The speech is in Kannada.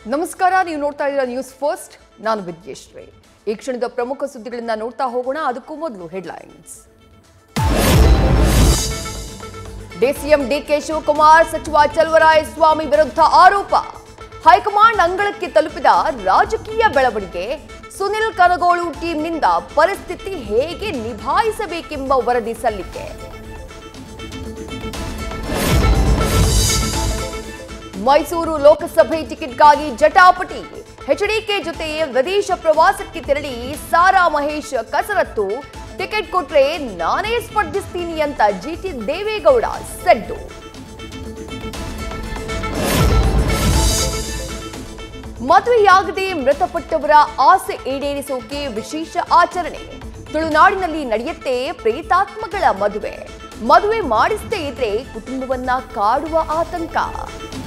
ನಮಸ್ಕಾರ ನೀವು ನೋಡ್ತಾ ಇದ್ದೀರಾ ನ್ಯೂಸ್ ಫಸ್ಟ್ ನಾನು ವಿದ್ಯೇಶ್ವರಿ ಈ ಕ್ಷಣದ ಪ್ರಮುಖ ಸುದ್ದಿಗಳನ್ನ ನೋಡ್ತಾ ಹೋಗೋಣ ಅದಕ್ಕೂ ಮೊದಲು ಹೆಡ್ಲೈನ್ಸ್ ಡಿಸಿಎಂ ಡಿಕೆ ಶಿವಕುಮಾರ್ ಸಚಿವ ಚಲುವರಾಯ ಸ್ವಾಮಿ ವಿರುದ್ಧ ಆರೋಪ ಹೈಕಮಾಂಡ್ ಅಂಗಳಕ್ಕೆ ತಲುಪಿದ ರಾಜಕೀಯ ಬೆಳವಣಿಗೆ ಸುನಿಲ್ ಕನಗೋಳು ಟೀಮ್ನಿಂದ ಪರಿಸ್ಥಿತಿ ಹೇಗೆ ನಿಭಾಯಿಸಬೇಕೆಂಬ ವರದಿ ಸಲ್ಲಿಕೆ ಮೈಸೂರು ಲೋಕಸಭೆ ಟಿಕೆಟ್ಗಾಗಿ ಜಟಾಪಟಿ ಎಚ್ಡಿಕೆ ಜೊತೆ ವಿದೇಶ ಪ್ರವಾಸಕ್ಕೆ ತೆರಳಿ ಸಾರಾ ಮಹೇಶ್ ಕಸರತ್ತು ಟಿಕೆಟ್ ಕೊಟ್ರೆ ನಾನೇ ಸ್ಪರ್ಧಿಸ್ತೀನಿ ಅಂತ ಜಿಟಿ ದೇವೇಗೌಡ ಸೆಡ್ಡು ಮದುವೆಯಾಗದೆ ಮೃತಪಟ್ಟವರ ಆಸೆ ಈಡೇರಿಸೋಕೆ ವಿಶೇಷ ಆಚರಣೆ ತುಳುನಾಡಿನಲ್ಲಿ ನಡೆಯುತ್ತೆ ಪ್ರೇತಾತ್ಮಗಳ ಮದುವೆ ಮದುವೆ ಮಾಡಿಸದೇ ಇದ್ರೆ ಕುಟುಂಬವನ್ನ ಕಾಡುವ ಆತಂಕ